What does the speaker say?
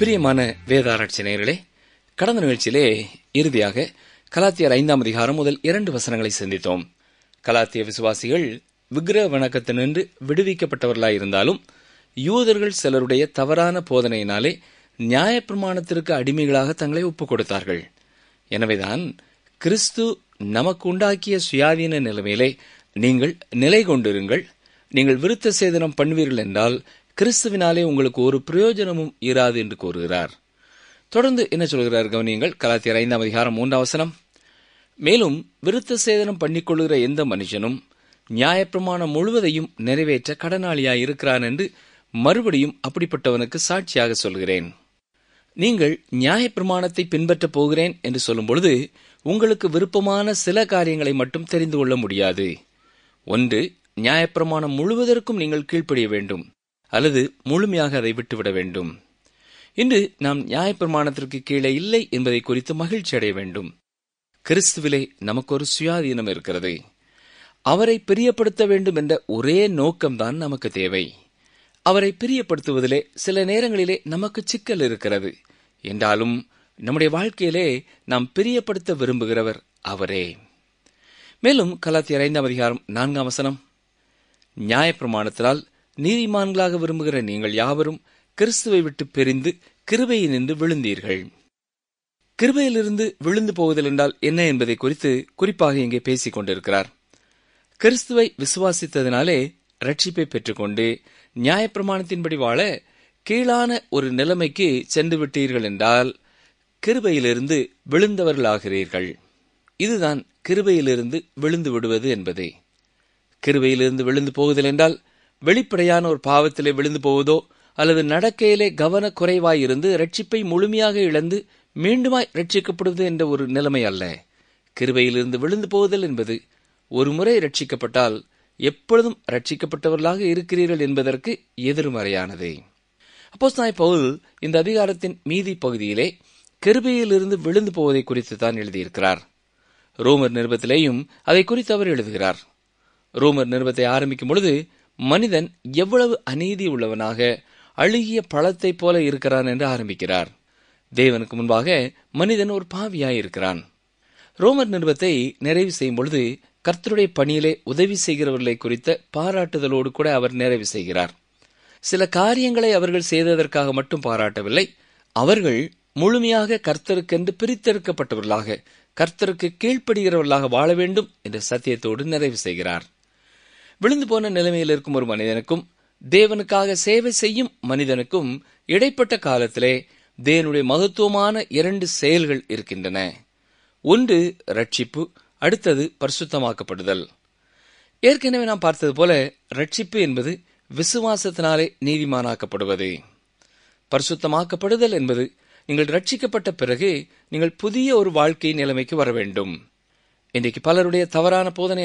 பிரியமான வேதாராய்ச்சி நேயர்களே கடந்த நிகழ்ச்சியிலே இறுதியாக கலாத்தியர் ஐந்தாம் அதிகாரம் முதல் இரண்டு வசனங்களை சிந்தித்தோம் கலாத்திய விசுவாசிகள் விக்கிரக வணக்கத்தினின்று விடுவிக்கப்பட்டவர்களாயிருந்தாலும் யூதர்கள் சிலருடைய தவறான போதனையினாலே நியாயப்பிரமாணத்திற்கு அடிமைகளாக தங்களை ஒப்புக் கொடுத்தார்கள் எனவேதான் கிறிஸ்து நமக்கு உண்டாக்கிய சுயாதீன நிலைமையிலே நீங்கள் நிலை கொண்டிருங்கள் நீங்கள் விருத்த சேதனம் பண்ணுவீர்கள் என்றால் கிறிஸ்துவினாலே உங்களுக்கு ஒரு பிரயோஜனமும் இராது என்று கூறுகிறார் தொடர்ந்து என்ன சொல்கிறார் கவனியங்கள் கலாத்தியர் ஐந்தாம் அதிகாரம் மூன்றாம் வசனம் மேலும் விருத்த சேதனம் பண்ணிக்கொள்கிற எந்த மனுஷனும் நியாயப்பிரமாணம் முழுவதையும் நிறைவேற்ற கடனாளியாய் இருக்கிறான் என்று மறுபடியும் அப்படிப்பட்டவனுக்கு சாட்சியாக சொல்கிறேன் நீங்கள் நியாயப்பிரமாணத்தை பின்பற்றப் போகிறேன் என்று சொல்லும் பொழுது உங்களுக்கு விருப்பமான சில காரியங்களை மட்டும் தெரிந்து கொள்ள முடியாது ஒன்று நியாயப்பிரமாணம் முழுவதற்கும் நீங்கள் கீழ்ப்படிய வேண்டும் அல்லது முழுமையாக அதை விட்டுவிட வேண்டும் இன்று நாம் நியாயப்பிரமாணத்திற்கு கீழே இல்லை என்பதை குறித்து மகிழ்ச்சி அடைய வேண்டும் கிறிஸ்துவிலே நமக்கு ஒரு சுயாதீனம் இருக்கிறது அவரை பிரியப்படுத்த வேண்டும் என்ற ஒரே நோக்கம்தான் நமக்கு தேவை அவரை பிரியப்படுத்துவதிலே சில நேரங்களிலே நமக்கு சிக்கல் இருக்கிறது என்றாலும் நம்முடைய வாழ்க்கையிலே நாம் பிரியப்படுத்த விரும்புகிறவர் அவரே மேலும் கலாத்தியர் ஐந்தாம் அதிகாரம் நான்காம் வசனம் நியாயப்பிரமாணத்தினால் நீதிமான்களாக விரும்புகிற நீங்கள் யாவரும் கிறிஸ்துவை விட்டு பிரிந்து கிருபையில் நின்று விழுந்தீர்கள் கிருபையிலிருந்து விழுந்து போகுதல் என்றால் என்ன என்பதை குறித்து குறிப்பாக இங்கே பேசிக் கொண்டிருக்கிறார் கிறிஸ்துவை விசுவாசித்ததினாலே ரட்சிப்பை பெற்றுக்கொண்டு நியாயப்பிரமாணத்தின்படி வாழ கீழான ஒரு நிலைமைக்கு சென்று விட்டீர்கள் என்றால் கிருபையிலிருந்து விழுந்தவர்களாகிறீர்கள் இதுதான் கிருபையிலிருந்து விழுந்து விடுவது என்பதே கிருபையிலிருந்து விழுந்து போகுதல் என்றால் வெளிப்படையான ஒரு பாவத்திலே விழுந்து போவதோ அல்லது நடக்கையிலே கவன குறைவாயிருந்து ரட்சிப்பை முழுமையாக இழந்து மீண்டுமாய் ரட்சிக்கப்படுவது என்ற ஒரு நிலைமை அல்ல கிருபையிலிருந்து விழுந்து போகுதல் என்பது ஒரு முறை ரட்சிக்கப்பட்டால் எப்பொழுதும் ரட்சிக்கப்பட்டவர்களாக இருக்கிறீர்கள் என்பதற்கு எதிர்மறையானது அப்போஸ்தாய் பவுல் இந்த அதிகாரத்தின் மீதி பகுதியிலே கிருபையிலிருந்து விழுந்து போவதை குறித்து தான் எழுதியிருக்கிறார் ரோமர் நிருபத்திலேயும் அதை குறித்து அவர் எழுதுகிறார் ரோமர் நிருபத்தை ஆரம்பிக்கும் பொழுது மனிதன் எவ்வளவு அநீதி உள்ளவனாக அழுகிய பழத்தைப் போல இருக்கிறான் என்று ஆரம்பிக்கிறார் தேவனுக்கு முன்பாக மனிதன் ஒரு பாவியாய் இருக்கிறான் ரோமர் நிருபத்தை நிறைவு செய்யும் பொழுது கர்த்தருடைய பணியிலே உதவி செய்கிறவர்களை குறித்த பாராட்டுதலோடு கூட அவர் நிறைவு செய்கிறார் சில காரியங்களை அவர்கள் செய்ததற்காக மட்டும் பாராட்டவில்லை அவர்கள் முழுமையாக கர்த்தருக்கென்று பிரித்தெடுக்கப்பட்டவர்களாக கர்த்தருக்கு கீழ்ப்படுகிறவர்களாக வாழ வேண்டும் என்ற சத்தியத்தோடு நிறைவு செய்கிறார் விழுந்து போன நிலைமையில் இருக்கும் ஒரு மனிதனுக்கும் தேவனுக்காக சேவை செய்யும் மனிதனுக்கும் இடைப்பட்ட காலத்திலே தேவனுடைய மகத்துவமான இரண்டு செயல்கள் இருக்கின்றன ஒன்று ரட்சிப்பு அடுத்தது பரிசுத்தமாக்கப்படுதல் ஏற்கனவே நாம் பார்த்தது போல ரட்சிப்பு என்பது விசுவாசத்தினாலே நீதிமானாக்கப்படுவது பரிசுத்தமாக்கப்படுதல் என்பது நீங்கள் ரட்சிக்கப்பட்ட பிறகு நீங்கள் புதிய ஒரு வாழ்க்கை நிலைமைக்கு வர வேண்டும் இன்றைக்கு பலருடைய தவறான போதனை